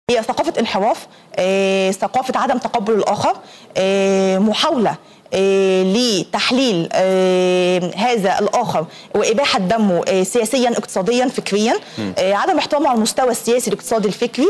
هي ثقافه انحراف آه، ثقافه عدم تقبل الاخر آه، محاوله آه، لتحليل آه، هذا الاخر واباحه دمه آه، سياسيا اقتصاديا فكريا آه، عدم احترامه على المستوى السياسي الاقتصادي الفكري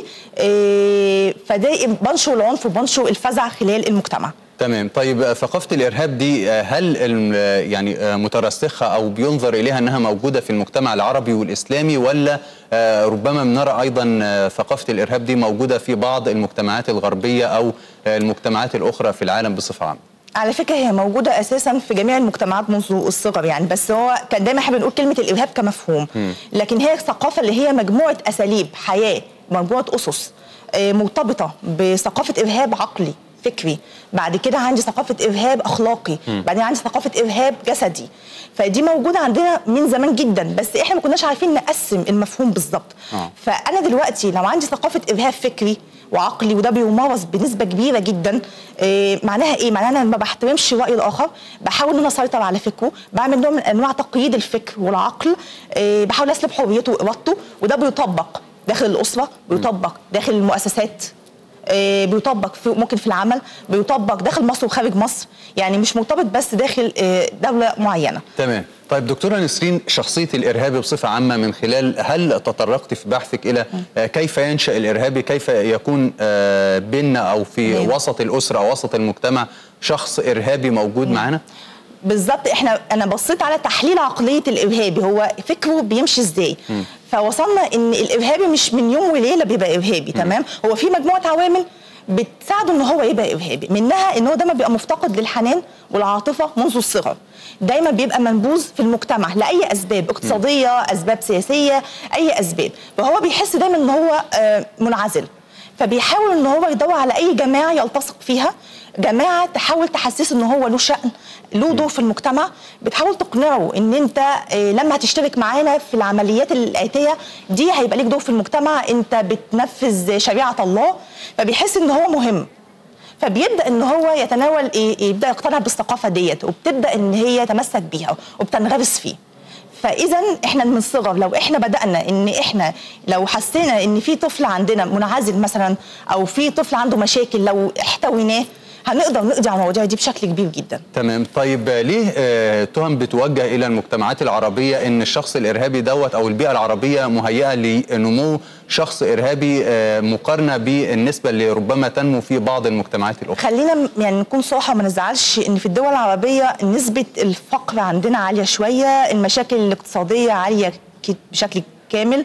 آه، فده بنشر العنف وبنشر الفزع خلال المجتمع تمام طيب ثقافة الإرهاب دي هل ال- يعني مترسخة أو بينظر إليها أنها موجودة في المجتمع العربي والإسلامي ولا آه، ربما بنرى أيضا آه، ثقافة الإرهاب دي موجودة في بعض المجتمعات الغربية أو آه، المجتمعات الأخرى في العالم بصفة عامة على فكره هي موجوده اساسا في جميع المجتمعات منذ الصغر يعني بس هو كان دايما احنا بنقول كلمه الارهاب كمفهوم لكن هي الثقافه اللي هي مجموعه اساليب حياه مجموعه اسس آه، مرتبطه بثقافه ارهاب عقلي فكري بعد كده عندي ثقافه ارهاب اخلاقي بعدين عندي ثقافه ارهاب جسدي فدي موجوده عندنا من زمان جدا بس احنا ما كناش عارفين نقسم المفهوم بالظبط آه. فانا دلوقتي لو عندي ثقافه ارهاب فكري وعقلي وده بيمارس بنسبه كبيره جدا إيه معناها ايه معناها انا ما بحترمش راي الاخر بحاول ان انا اسيطر على فكره بعمل نوع من انواع تقييد الفكر والعقل إيه بحاول اسلب حريته وارادته وده بيطبق داخل الاسره بيطبق داخل المؤسسات إيه بيطبق في ممكن في العمل بيطبق داخل مصر وخارج مصر يعني مش مرتبط بس داخل إيه دوله معينه تمام طيب دكتورة نسرين شخصية الإرهابي بصفة عامة من خلال هل تطرقت في بحثك إلى آه، كيف ينشأ الإرهابي كيف يكون آه، بيننا أو في تمام. وسط الأسرة أو وسط المجتمع شخص إرهابي موجود معنا بالظبط احنا انا بصيت على تحليل عقليه الارهابي هو فكره بيمشي ازاي فوصلنا ان الارهابي مش من يوم وليله بيبقى ارهابي تمام هو في مجموعه عوامل بتساعده ان هو يبقى ارهابي منها ان هو دايما بيبقى مفتقد للحنان والعاطفه منذ الصغر دايما بيبقى منبوذ في المجتمع لاي اسباب اقتصاديه اسباب سياسيه اي اسباب فهو بيحس دايما ان هو آه، منعزل فبيحاول ان هو يدور على اي جماعه يلتصق فيها جماعه تحاول تحسسه ان هو له شأن له دور في المجتمع بتحاول تقنعه ان انت آه، لما هتشترك معانا في العمليات الاتيه دي هيبقى ليك دور في المجتمع انت بتنفذ شريعه الله فبيحس ان هو مهم فبيبدا ان هو يتناول ايه يبدا يقتنع بالثقافه ديت وبتبدا ان هي يتمسك بيها وبتنغمس فيه فاذا احنا من الصغر لو احنا بدانا ان احنا لو حسينا ان في طفل عندنا منعزل مثلا او في طفل عنده مشاكل لو احتويناه هنقدر نقضي على المواضيع دي بشكل كبير جدا تمام طيب آه، ليه آه، تهم بتوجه الى المجتمعات العربيه ان الشخص الارهابي دوت او البيئه العربيه مهيئه لنمو شخص ارهابي آه، مقارنه بالنسبه اللي ربما تنمو في بعض المجتمعات الاخرى خلينا م- يعني نكون صراحه وما نزعلش ان في الدول العربيه نسبه الفقر عندنا عاليه شويه المشاكل الاقتصاديه عاليه ك- بشكل كامل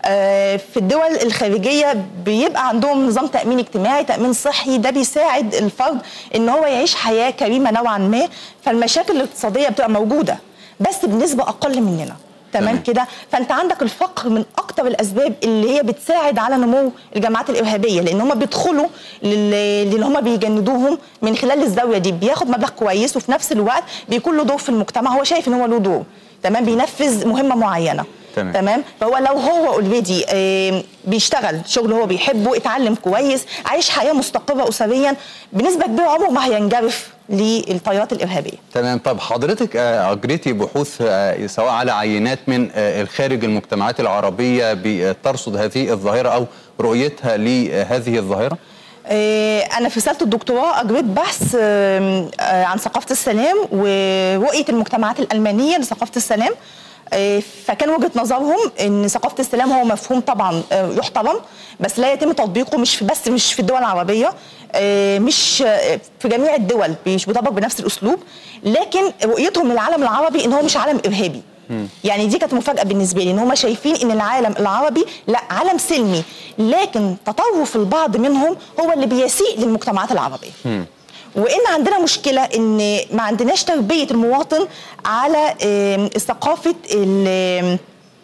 آه في الدول الخارجيه بيبقى عندهم نظام تامين اجتماعي تامين صحي ده بيساعد الفرد ان هو يعيش حياه كريمه نوعا ما فالمشاكل الاقتصاديه بتبقى موجوده بس بنسبه اقل مننا تمام. تمام كده فانت عندك الفقر من اكتر الاسباب اللي هي بتساعد على نمو الجماعات الارهابيه لان هم بيدخلوا لل- للي هم بيجندوهم من خلال الزاويه دي بياخد مبلغ كويس وفي نفس الوقت بيكون له دور في المجتمع هو شايف ان هو له دور تمام بينفذ مهمه معينه تمام. تمام فهو لو هو اوريدي بيشتغل شغل هو بيحبه اتعلم كويس عايش حياه مستقره اسريا بنسبه كبيره عمره ما هينجرف للتيارات الارهابيه تمام طب حضرتك آه، اجريتي بحوث آه، سواء على عينات من آه، الخارج المجتمعات العربيه بترصد هذه الظاهره او رؤيتها لهذه الظاهره آه، أنا في رسالة الدكتوراه أجريت بحث آم، آه، عن ثقافة السلام ورؤية المجتمعات الألمانية لثقافة السلام آه، فكان وجهة نظرهم إن ثقافة السلام هو مفهوم طبعا آه، يحترم بس لا يتم تطبيقه مش في بس مش في الدول العربية آه، مش آه، في جميع الدول مش بيطبق بنفس الأسلوب لكن رؤيتهم للعالم العربي إن هو مش عالم إرهابي يعني دي كانت مفاجاه بالنسبه لي ان هم شايفين ان العالم العربي لا عالم سلمي لكن تطرف البعض منهم هو اللي بيسيء للمجتمعات العربيه وان عندنا مشكله ان ما عندناش تربيه المواطن على آم، ثقافه ال-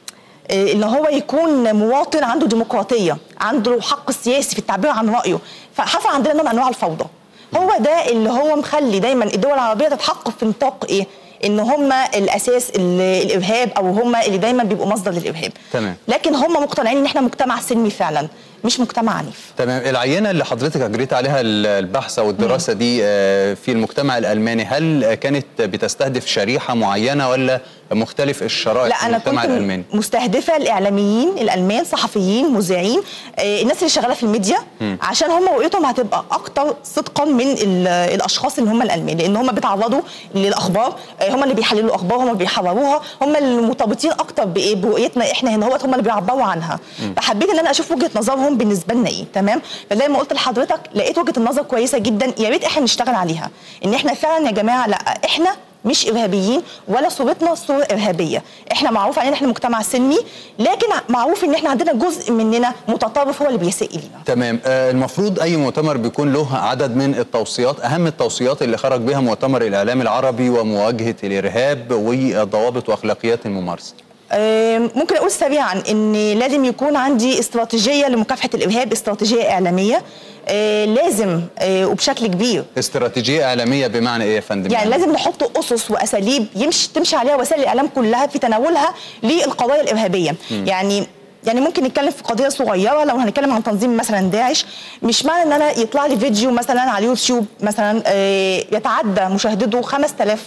آه، ان هو يكون مواطن عنده ديمقراطيه عنده الحق السياسي في التعبير عن رايه فحصل عندنا نوع من انواع الفوضى هو ده اللي هو مخلي دايما الدول العربيه تتحقق في نطاق ايه ان هم الاساس ال- الارهاب او هم اللي دايما بيبقوا مصدر للارهاب تمام. لكن هم مقتنعين ان احنا مجتمع سلمي فعلا مش مجتمع عنيف تمام العينه اللي حضرتك اجريت عليها ال- البحث او الدراسه دي آه، في المجتمع الالماني هل كانت بتستهدف شريحه معينه ولا مختلف الشرائح لا في انا المجتمع كنت الالماني مستهدفه الاعلاميين الالمان صحفيين مذيعين آه، الناس اللي شغاله في الميديا عشان هم رؤيتهم هتبقى اكتر صدقا من ال- الاشخاص اللي هم الالمان لان هم بيتعرضوا للاخبار آه، هم اللي بيحللوا الاخبار هم اللي بيحرروها هم المرتبطين اكتر بايه برؤيتنا احنا هنا هوت هم اللي بيعبروا عنها فحبيت ان انا اشوف وجهه نظرهم بالنسبه لنا ايه تمام فزي ما قلت لحضرتك لقيت وجهه النظر كويسه جدا يا ريت احنا نشتغل عليها ان احنا فعلا يا جماعه لا احنا مش ارهابيين ولا صورتنا صوره ارهابيه احنا معروف علينا احنا مجتمع سلمي لكن معروف ان احنا عندنا جزء مننا متطرف هو اللي بيسيء الينا تمام آه، المفروض اي مؤتمر بيكون له عدد من التوصيات اهم التوصيات اللي خرج بها مؤتمر الاعلام العربي ومواجهه الارهاب وضوابط واخلاقيات الممارسه آم، ممكن اقول سريعا ان لازم يكون عندي استراتيجيه لمكافحه الارهاب استراتيجيه اعلاميه آه، لازم آه، وبشكل كبير استراتيجيه اعلاميه بمعنى ايه يا فندم يعني لازم نحط اسس واساليب يمشي تمشي عليها وسائل الاعلام كلها في تناولها للقضايا الارهابيه يعني يعني ممكن نتكلم في قضيه صغيره لو هنتكلم عن تنظيم مثلا داعش مش معنى ان انا يطلع لي فيديو مثلا على اليوتيوب مثلا آه، يتعدى مشاهدته 5000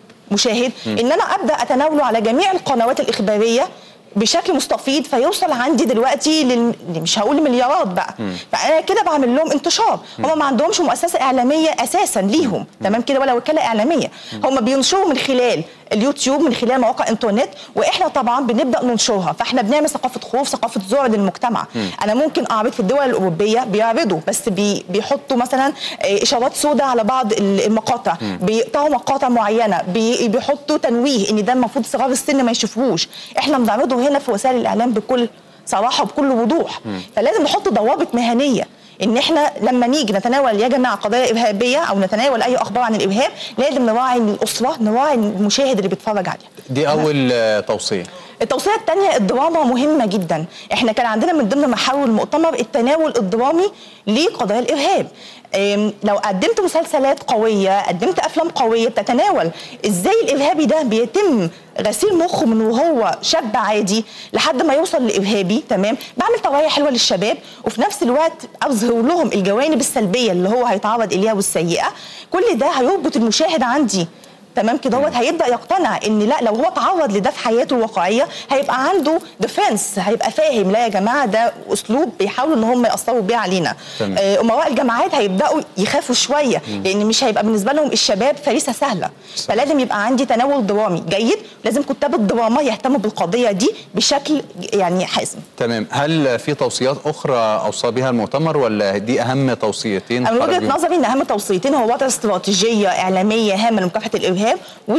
مشاهد ان انا ابدا اتناوله على جميع القنوات الاخباريه بشكل مستفيض فيوصل عندي دلوقتي لل... مش هقول مليارات بقى فانا كده بعمل لهم انتشار هم ما عندهمش مؤسسه اعلاميه اساسا ليهم تمام كده ولا وكاله اعلاميه هم بينشروا من خلال اليوتيوب من خلال مواقع انترنت واحنا طبعا بنبدا ننشرها فاحنا بنعمل ثقافه خوف ثقافه ذعر للمجتمع انا ممكن اعرض في الدول الاوروبيه بيعرضوا بس بي بيحطوا مثلا آه، اشارات سوداء على بعض ال- المقاطع بيقطعوا مقاطع معينه بي بيحطوا تنويه ان ده المفروض صغار السن ما يشوفوش احنا بنعرضه هنا في وسائل الاعلام بكل صراحه وبكل وضوح فلازم نحط ضوابط مهنيه ان احنا لما نيجي نتناول يا جماعه قضايا ارهابيه او نتناول اي اخبار عن الارهاب لازم نراعي الاسره نراعي المشاهد اللي بيتفرج عليها دي اول آه، توصيه التوصيه الثانيه الدراما مهمه جدا احنا كان عندنا من ضمن محاور المؤتمر التناول الدرامي لقضايا الارهاب أم، لو قدمت مسلسلات قويه قدمت افلام قويه بتتناول ازاي الارهابي ده بيتم غسيل مخه من وهو شاب عادي لحد ما يوصل لارهابي تمام بعمل توعيه حلوه للشباب وفي نفس الوقت اظهر لهم الجوانب السلبيه اللي هو هيتعرض اليها والسيئه كل ده هيربط المشاهد عندي تمام كده هو هيبدا يقتنع ان لا لو هو اتعرض لده في حياته الواقعيه هيبقى عنده ديفنس هيبقى فاهم لا يا جماعه ده اسلوب بيحاولوا ان هم ياثروا بيه علينا تمام. آه، امراء الجامعات هيبداوا يخافوا شويه لان مش هيبقى بالنسبه لهم الشباب فريسه سهله فلازم يبقى عندي تناول درامي جيد لازم كتاب الدراما يهتموا بالقضيه دي بشكل يعني حازم تمام هل في توصيات اخرى اوصى بها المؤتمر ولا دي اهم توصيتين انا من خرج وجهه بيهم؟ نظري ان اهم توصيتين هو وضع استراتيجيه اعلاميه هامه لمكافحه الارهاب و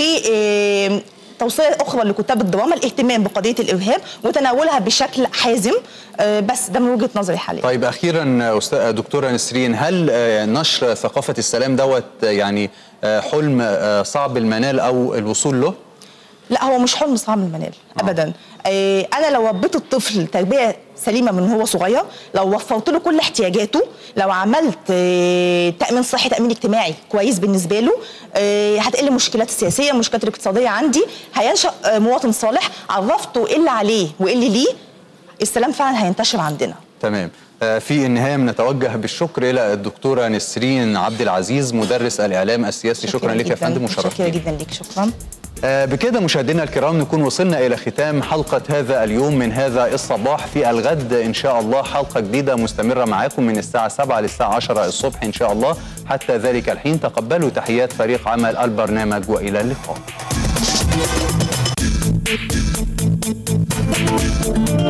آه، توصيه اخرى لكتاب الدراما الاهتمام بقضيه الارهاب وتناولها بشكل حازم آه، بس ده من وجهه نظري حاليا طيب اخيرا استاذ دكتوره نسرين هل آه، نشر ثقافه السلام دوت آه، يعني آه، حلم آه، صعب المنال او الوصول له لا هو مش حلم صعب المنال ابدا آه، انا لو ربيت الطفل تربيه سليمه من هو صغير لو وفرت له كل احتياجاته لو عملت آه، تامين صحي تامين اجتماعي كويس بالنسبه له آه، هتقل المشكلات السياسيه المشكلات الاقتصاديه عندي هينشا آه، مواطن صالح عرفته ايه اللي عليه وايه اللي ليه السلام فعلا هينتشر عندنا تمام آه، في النهايه بنتوجه بالشكر الى الدكتوره نسرين عبد العزيز مدرس الاعلام السياسي شكرا لك يا جداً. فندم متشكره وشرفتينا جدا ليك شكرا آه، بكده مشاهدينا الكرام نكون وصلنا إلى ختام حلقة هذا اليوم من هذا الصباح في الغد إن شاء الله حلقة جديدة مستمرة معاكم من الساعة 7 للساعة 10 الصبح إن شاء الله حتى ذلك الحين تقبلوا تحيات فريق عمل البرنامج وإلى اللقاء